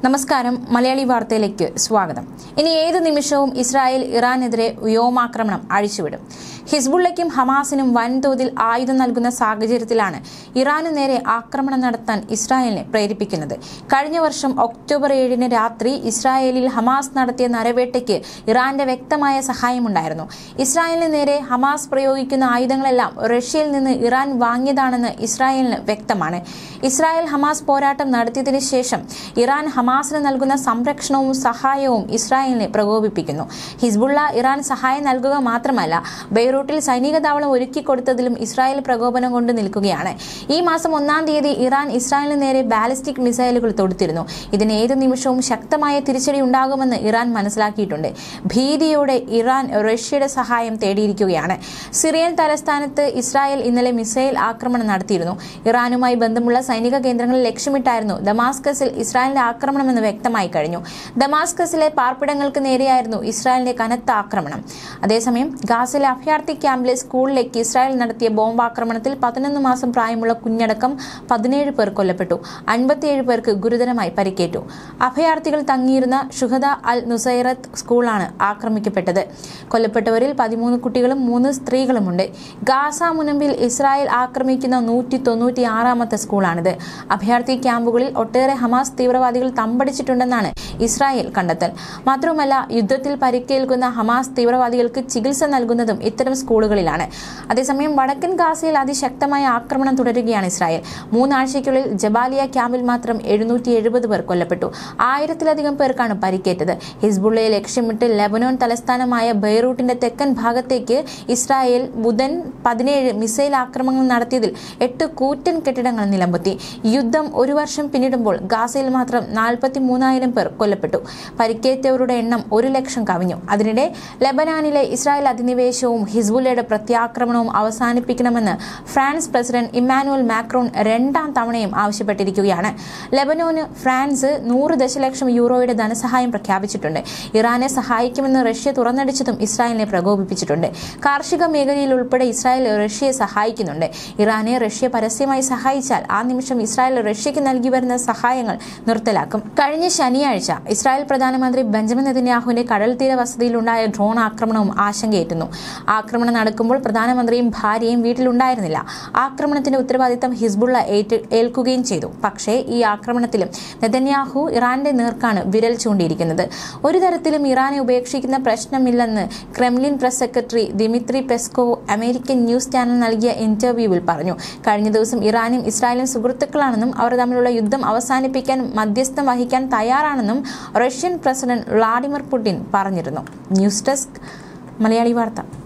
നമസ്കാരം മലയാളി വാർത്തയിലേക്ക് സ്വാഗതം ഇനി ഏത് നിമിഷവും ഇസ്രായേൽ ഇറാനെതിരെ വ്യോമാക്രമണം അഴിച്ചുവിടും ഹിസ്ബുള്ളയ്ക്കും ഹമാസിനും വൻതോതിൽ ആയുധം നൽകുന്ന സാഹചര്യത്തിലാണ് ഇറാനു നേരെ ആക്രമണം നടത്താൻ ഇസ്രായേലിനെ പ്രേരിപ്പിക്കുന്നത് കഴിഞ്ഞ വർഷം ഒക്ടോബർ ഏഴിന് രാത്രി ഇസ്രായേലിൽ ഹമാസ് നടത്തിയ നരവേട്ടയ്ക്ക് ഇറാന്റെ വ്യക്തമായ സഹായമുണ്ടായിരുന്നു ഇസ്രായേലിന് നേരെ ഹമാസ് പ്രയോഗിക്കുന്ന ആയുധങ്ങളെല്ലാം റഷ്യയിൽ നിന്ന് ഇറാൻ വാങ്ങിയതാണെന്ന് ഇസ്രായേലിന് വ്യക്തമാണ് ഇസ്രായേൽ ഹമാസ് പോരാട്ടം നടത്തിയതിനു ശേഷം ഇറാൻ ഹമാസിന് നൽകുന്ന സംരക്ഷണവും സഹായവും ഇസ്രായേലിനെ പ്രകോപിപ്പിക്കുന്നു ഹിസ്ബുള്ള ഇറാൻ സഹായം നൽകുക മാത്രമല്ല ബെയ്റൂട്ടിൽ സൈനിക താവളം ഒരുക്കി കൊടുത്തതിലും ഇസ്രായേൽ പ്രകോപനം കൊണ്ട് നിൽക്കുകയാണ് ഈ മാസം ഒന്നാം തീയതി ഇറാൻ ഇസ്രായേലിന് നേരെ ബാലിസ്റ്റിക് മിസൈലുകൾ തൊടുത്തിരുന്നു ഇതിന് ഏത് നിമിഷവും ശക്തമായ തിരിച്ചടി ഉണ്ടാകുമെന്ന് ഇറാൻ മനസ്സിലാക്കിയിട്ടുണ്ട് ഭീതിയോടെ ഇറാൻ റഷ്യയുടെ സഹായം തേടിയിരിക്കുകയാണ് സിറിയൻ തലസ്ഥാനത്ത് ഇസ്രായേൽ ഇന്നലെ മിസൈൽ ആക്രമണം നടത്തിയിരുന്നു ഇറാനുമായി ബന്ധമുള്ള സൈനിക കേന്ദ്രങ്ങൾ ലക്ഷ്യമിട്ടായിരുന്നു ദമാസ്കസിൽ ഇസ്രായേലിന്റെ ആക്രമണമെന്ന് വ്യക്തമായി കഴിഞ്ഞു ദമാസ്കസിലെ പാർപ്പിടങ്ങൾക്ക് നേരെയായിരുന്നു ഇസ്രായേലിന്റെ കനത്ത ആക്രമണം അതേസമയം ഗാസിലെ അഭയാർത്ഥി ക്യാമ്പിലെ സ്കൂളിലേക്ക് ഇസ്രായേൽ നടത്തിയ ബോംബാക്രമണത്തിൽ പതിനൊന്ന് മാസം പ്രായമുള്ള കുഞ്ഞടക്കം പതിനേഴ് പേർ കൊല്ലപ്പെട്ടു അൻപത്തിയേഴ് പേർക്ക് ഗുരുതരമായി പരിക്കേറ്റു അഭയാർത്ഥികൾ തങ്ങിയിരുന്ന ഷുഹദ അൽ നുസൈറത്ത് സ്കൂളാണ് ആക്രമിക്കപ്പെട്ടത് കൊല്ലപ്പെട്ടവരിൽ പതിമൂന്ന് കുട്ടികളും മൂന്ന് സ്ത്രീകളുമുണ്ട് ഗാസ മുനമ്പിൽ ഇസ്രായേൽ ആക്രമിക്കുന്ന നൂറ്റി തൊണ്ണൂറ്റി ആറാമത്തെ സ്കൂളാണിത് അഭയാർത്ഥി ക്യാമ്പുകളിൽ ഒട്ടേറെ ഹമാസ് തീവ്രവാദികൾ തമ്പടിച്ചിട്ടുണ്ടെന്നാണ് ഇസ്രായേൽ കണ്ടെത്തൽ മാത്രവുമല്ല യുദ്ധത്തിൽ പരിക്കേൽക്കുന്ന ഹമാസ് തീവ്രവാദികൾക്ക് ചികിത്സ നൽകുന്നതും ഇത്തരം സ്കൂളുകളിലാണ് അതേസമയം വടക്കൻ ഗാസയിൽ അതിശക്തമായ ആക്രമണം തുടരുകയാണ് ഇസ്രായേൽ മൂന്നാഴ്ചയ്ക്കുള്ളിൽ ജബാലിയ ക്യാമ്പിൽ മാത്രം എഴുന്നൂറ്റി എഴുപത് പേർ കൊല്ലപ്പെട്ടു ആയിരത്തിലധികം പേർക്കാണ് പരിക്കേറ്റത് ഹിസ്ബുള്ളയെ ലക്ഷ്യമിട്ട് ലെബനോൻ തലസ്ഥാനമായ ബെയ്റൂട്ടിന്റെ തെക്കൻ ഭാഗത്തേക്ക് ഇസ്രായേൽ ബുധൻ പതിനേഴ് മിസൈൽ ആക്രമണങ്ങൾ നടത്തിയതിൽ എട്ട് കൂറ്റൻ കെട്ടിടങ്ങൾ നിലംപൊത്തി യുദ്ധം ഒരു വർഷം പിന്നിടുമ്പോൾ ഗാസയിൽ മാത്രം നാൽപ്പത്തി മൂന്നായിരം പേർ കൊല്ലപ്പെട്ടു പരിക്കേറ്റവരുടെ എണ്ണം ഒരു ലക്ഷം കവിഞ്ഞു അതിനിടെ ലെബനാനിലെ ഇസ്രായേൽ അധിനിവേശവും ഹിസ്ബുല്ലയുടെ പ്രത്യാക്രമണവും അവസാനിപ്പിക്കണമെന്ന് ഫ്രാൻസ് പ്രസിഡന്റ് ഇമ്മാനുവൽ മാക്രോൺ രണ്ടാം തവണയും ആവശ്യപ്പെട്ടിരിക്കുകയാണ് ലെബനോന് ഫ്രാൻസ് നൂറ് ദശലക്ഷം യൂറോയുടെ ധനസഹായം പ്രഖ്യാപിച്ചിട്ടുണ്ട് ഇറാനെ സഹായിക്കുമെന്ന് റഷ്യ തുറന്നടിച്ചതും ഇസ്രായേലിനെ പ്രകോപിപ്പിച്ചിട്ടുണ്ട് കാർഷിക മേഖലയിൽ ഉൾപ്പെടെ ഇസ്രായേൽ റഷ്യയെ സഹായിക്കുന്നുണ്ട് ഇറാനെ റഷ്യ പരസ്യമായി സഹായിച്ചാൽ ആ നിമിഷം ഇസ്രായേൽ റഷ്യയ്ക്ക് നൽകി വരുന്ന സഹായങ്ങൾ നിർത്തലാക്കും കഴിഞ്ഞ ശനിയാഴ്ച ഇസ്രായേൽ പ്രധാനമന്ത്രി ബെഞ്ചമിൻ നെതന്യാഹുവിന്റെ കടൽ തീര വസതിയിലുണ്ടായ ഡ്രോൺ ആക്രമണവും ആശങ്കയേറ്റുന്നു ആക്രമണം നടക്കുമ്പോൾ പ്രധാനമന്ത്രിയും ഭാര്യയും വീട്ടിലുണ്ടായിരുന്നില്ല ആക്രമണത്തിന്റെ ഉത്തരവാദിത്തം ഹിസ്ബുള്ള ഏറ്റ് ഏൽക്കുകയും ചെയ്തു പക്ഷേ ഈ ആക്രമണത്തിലും നെതന്യാഹു ഇറാന്റെ നേർക്കാണ് വിരൽ ചൂണ്ടിയിരിക്കുന്നത് ഒരു തരത്തിലും ഇറാനെ ഉപേക്ഷിക്കുന്ന പ്രശ്നമില്ലെന്ന് Kremlin press secretary Dmitry Peskov American news channel നൽകിയ ഇന്റർവ്യൂവിൽ പറഞ്ഞു കഴിഞ്ഞ ദിവസം ഇറാനും ഇസ്രായേലും സുഹൃത്തുക്കളാണെന്നും അവർ തമ്മിലുള്ള യുദ്ധം അവസാനിപ്പിക്കാൻ മധ്യസ്ഥം വഹിക്കാൻ തയ്യാറാണെന്നും റഷ്യൻ പ്രസിഡന്റ് വ്ളാഡിമിർ പുടിൻ പറഞ്ഞിരുന്നു ന്യൂസ് ഡെസ്ക് മലയാളി വാർത്ത